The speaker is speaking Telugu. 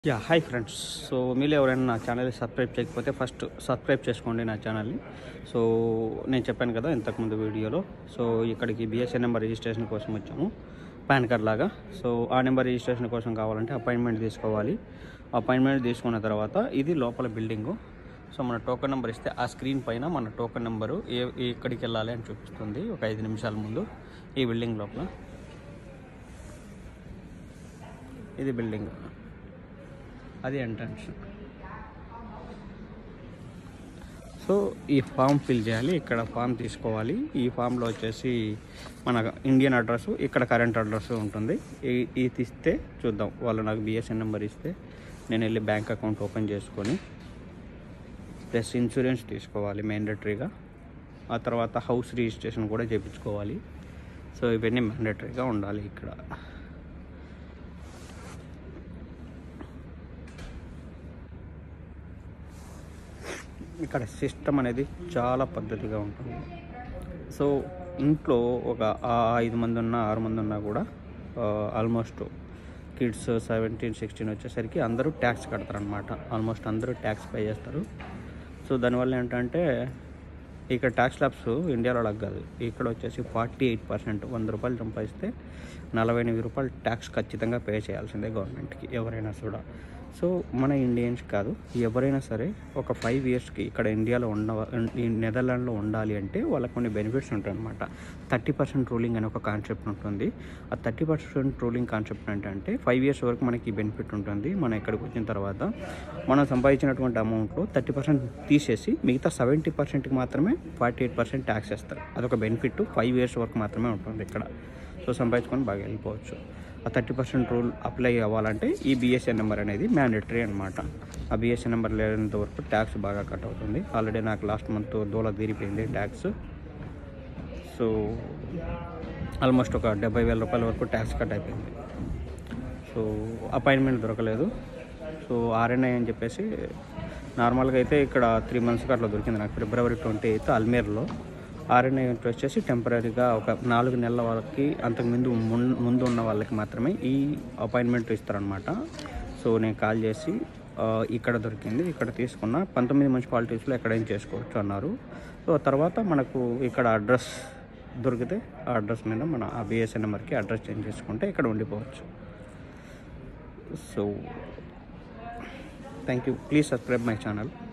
యా హాయ్ ఫ్రెండ్స్ సో మీరు ఎవరైనా నా ఛానల్ని సబ్స్క్రైబ్ చేయకపోతే ఫస్ట్ సబ్స్క్రైబ్ చేసుకోండి నా ఛానల్ని సో నేను చెప్పాను కదా ఇంతకుముందు వీడియోలో సో ఇక్కడికి బిఎస్ఎన్ నెంబర్ రిజిస్ట్రేషన్ కోసం వచ్చాము పాన్ కార్డ్ లాగా సో ఆ నెంబర్ రిజిస్ట్రేషన్ కోసం కావాలంటే అపాయింట్మెంట్ తీసుకోవాలి అపాయింట్మెంట్ తీసుకున్న తర్వాత ఇది లోపల బిల్డింగు సో మన టోకెన్ నెంబర్ ఇస్తే ఆ స్క్రీన్ పైన మన టోకెన్ నెంబరు ఏ ఎక్కడికి వెళ్ళాలి అని చూపిస్తుంది ఒక ఐదు నిమిషాల ముందు ఈ బిల్డింగ్ లోపల ఇది బిల్డింగ్ అది ఎంట్రన్స్ సో ఈ ఫామ్ ఫిల్ చేయాలి ఇక్కడ ఫామ్ తీసుకోవాలి ఈ ఫామ్లో వచ్చేసి మన ఇండియన్ అడ్రస్ ఇక్కడ కరెంట్ అడ్రస్ ఉంటుంది ఈ- ఇది తీస్తే చూద్దాం వాళ్ళు నాకు బిఎస్ఎన్ నెంబర్ ఇస్తే నేను వెళ్ళి బ్యాంక్ అకౌంట్ ఓపెన్ చేసుకొని ప్లస్ ఇన్సూరెన్స్ తీసుకోవాలి మ్యాండటరీగా ఆ తర్వాత హౌస్ రిజిస్ట్రేషన్ కూడా చేయించుకోవాలి సో ఇవన్నీ మ్యాండటరీగా ఉండాలి ఇక్కడ ఇక్కడ సిస్టమ్ అనేది చాలా పద్ధతిగా ఉంటుంది సో ఇంట్లో ఒక ఆ ఐదు మంది ఉన్నా ఆరు మంది ఉన్నా కూడా ఆల్మోస్ట్ కిడ్స్ సెవెంటీన్ సిక్స్టీన్ వచ్చేసరికి అందరూ ట్యాక్స్ కడతారనమాట ఆల్మోస్ట్ అందరూ ట్యాక్స్ పే చేస్తారు సో దానివల్ల ఏంటంటే ఇక్కడ ట్యాక్స్ ల్యాబ్స్ ఇండియాలో అలా కాదు ఇక్కడ వచ్చేసి ఫార్టీ ఎయిట్ పర్సెంట్ వంద రూపాయలు సంపాదిస్తే నలభై ఎనిమిది రూపాయలు ట్యాక్స్ ఖచ్చితంగా పే చేయాల్సిందే గవర్నమెంట్కి ఎవరైనా కూడా సో మన ఇండియన్స్ కాదు ఎవరైనా సరే ఒక ఫైవ్ ఇయర్స్కి ఇక్కడ ఇండియాలో ఉండ ఈ నెదర్లాండ్లో ఉండాలి అంటే వాళ్ళకి కొన్ని బెనిఫిట్స్ ఉంటాయి అనమాట థర్టీ పర్సెంట్ రూలింగ్ అనే ఒక కాన్సెప్ట్ ఉంటుంది ఆ థర్టీ పర్సెంట్ రూలింగ్ కాన్సెప్ట్ ఏంటంటే ఫైవ్ ఇయర్స్ వరకు మనకి బెనిఫిట్ ఉంటుంది మనం ఇక్కడికి వచ్చిన తర్వాత మనం సంపాదించినటువంటి అమౌంట్లో థర్టీ పర్సెంట్ తీసేసి మిగతా సెవెంటీ పర్సెంట్కి మాత్రమే ఫార్టీ ఎయిట్ పర్సెంట్ ట్యాక్స్ వేస్తారు అదొక బెనిఫిట్ ఫైవ్ ఇయర్స్ వరకు మాత్రమే ఉంటుంది ఇక్కడ సో సంపాదించుకొని బాగా వెళ్ళిపోవచ్చు ఆ థర్టీ పర్సెంట్ రూల్ అప్లై అవ్వాలంటే ఈ బిఎస్ఎన్ నెంబర్ అనేది మ్యాండేటరీ అనమాట ఆ బిఎస్ఎన్ నెంబర్ లేనంత వరకు ట్యాక్స్ బాగా కట్ అవుతుంది ఆల్రెడీ నాకు లాస్ట్ మంత్ దూల తీరిపోయింది ట్యాక్స్ సో ఆల్మోస్ట్ ఒక డెబ్బై వేల రూపాయల వరకు ట్యాక్స్ కట్ అయిపోయింది సో అపాయింట్మెంట్ దొరకలేదు సో ఆర్ఎన్ఐ అని చెప్పేసి నార్మల్గా అయితే ఇక్కడ త్రీ మంత్స్కి అట్లా దొరికింది నాకు ఫిబ్రవరి ట్వంటీ ఎయిత్ అల్మేర్లో ఆర్ఎన్ఐ వచ్చేసి టెంపరీగా ఒక నాలుగు నెలల వరకు అంతకుముందు ముం- ముందు ఉన్న వాళ్ళకి మాత్రమే ఈ అపాయింట్మెంట్ ఇస్తారనమాట సో నేను కాల్ చేసి ఆ, ఇక్కడ దొరికింది ఇక్కడ తీసుకున్న పంతొమ్మిది మున్సిపాలిటీస్లో ఎక్కడైనా చేసుకోవచ్చు అన్నారు సో తర్వాత మనకు ఇక్కడ అడ్రస్ దొరికితే ఆ అడ్రస్ మీద మన ఆ బిఎస్ఎన్ నెంబర్కి అడ్రస్ చేంజ్ చేసుకుంటే ఇక్కడ ఉండిపోవచ్చు so thank you please subscribe my channel